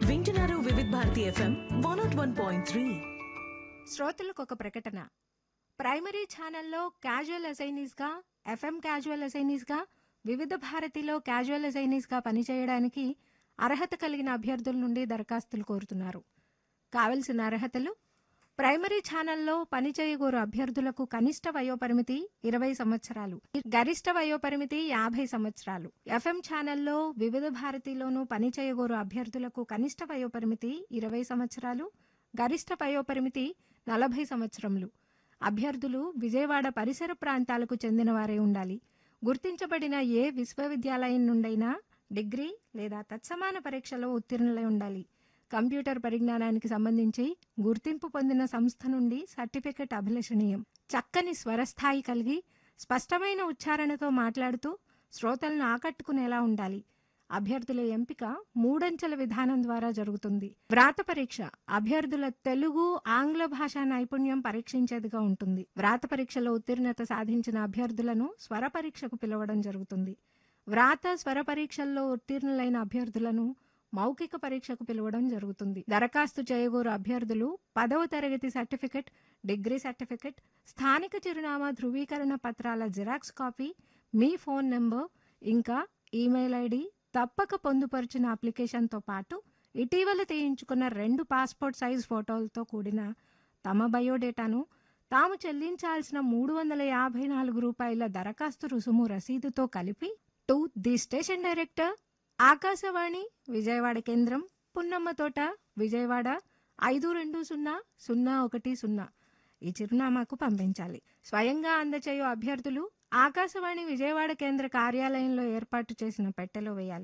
వింటున్నారు Vividh Bharati FM one naught one point three శ్రోతలకు ఒక ప్రకటన ప్రైమరీ ఛానల్లో క్యాజువల్ అసైనీస్గా ఎఫ్ఎం క్యాజువల్ అసైనీస్గా వివిధ భారతిలో క్యాజువల్ అసైనీస్గా పనిచేయడానికి అర్హత కలిగిన అభ్యర్థుల నుండి దరఖాస్తులు కోరుతున్నారు కావలసిన అర్హతలు ప్రైమరీ ఛానల్లో పనిచేయగోరు అభ్యర్థులకు కనిష్ట వయోపరిమితి ఇరవై సంవత్సరాలు గరిష్ట వయోపరిమితి యాభై సంవత్సరాలు ఎఫ్ఎం ఛానల్లో వివిధ భారతిలోనూ పనిచేయగోరు అభ్యర్థులకు కనిష్ట వయోపరిమితి ఇరవై సంవత్సరాలు గరిష్ట వయోపరిమితి నలభై సంవత్సరములు అభ్యర్థులు విజయవాడ పరిసర ప్రాంతాలకు చెందిన వారే ఉండాలి గుర్తించబడిన ఏ విశ్వవిద్యాలయం నుండైనా డిగ్రీ లేదా తత్సమాన పరీక్షలో ఉత్తీర్ణులై ఉండాలి కంప్యూటర్ పరిజ్ఞానానికి సంబంధించి గుర్తింపు పొందిన సంస్థ నుండి సర్టిఫికెట్ అభిలషణీయం చక్కని స్వరస్థాయి కలిగి స్పష్టమైన ఉచ్చారణతో మాట్లాడుతూ శ్రోతలను ఆకట్టుకునేలా ఉండాలి అభ్యర్థుల ఎంపిక మూడంచెల విధానం ద్వారా జరుగుతుంది వ్రాత పరీక్ష అభ్యర్థుల తెలుగు ఆంగ్ల భాషా నైపుణ్యం పరీక్షించేదిగా ఉంటుంది వ్రాత పరీక్షలో ఉత్తీర్ణత సాధించిన అభ్యర్థులను స్వర పరీక్షకు పిలవడం జరుగుతుంది వ్రాత స్వర పరీక్షల్లో ఉత్తీర్ణులైన అభ్యర్థులను మౌఖిక పరీక్షకు పిలవడం జరుగుతుంది దరఖాస్తు చేయగోరు అభ్యర్థులు పదవ తరగతి సర్టిఫికెట్ డిగ్రీ సర్టిఫికెట్ స్థానిక చిరునామా ధృవీకరణ పత్రాల జిరాక్స్ కాపీ మీ ఫోన్ నెంబర్ ఇంకా ఈమెయిల్ ఐడి తప్పక పొందుపరిచిన అప్లికేషన్తో పాటు ఇటీవల తీయించుకున్న రెండు పాస్పోర్ట్ సైజ్ ఫోటోలతో కూడిన తమ బయోడేటాను తాము చెల్లించాల్సిన మూడు వందల యాభై నాలుగు రూపాయల దరఖాస్తు రుసుము రసీదుతో కలిపి to the station director Akashvani Vijayawada కేంద్రం పున్నమ్మ తోట విజయవాడ ఐదు రెండు సున్నా సున్నా ఒకటి సున్నా ఈ చిరునామాకు పంపించాలి స్వయంగా అందచేయు అభ్యర్థులు ఆకాశవాణి విజయవాడ కేంద్ర కార్యాలయంలో ఏర్పాటు చేసిన పెట్టెలో వేయాలి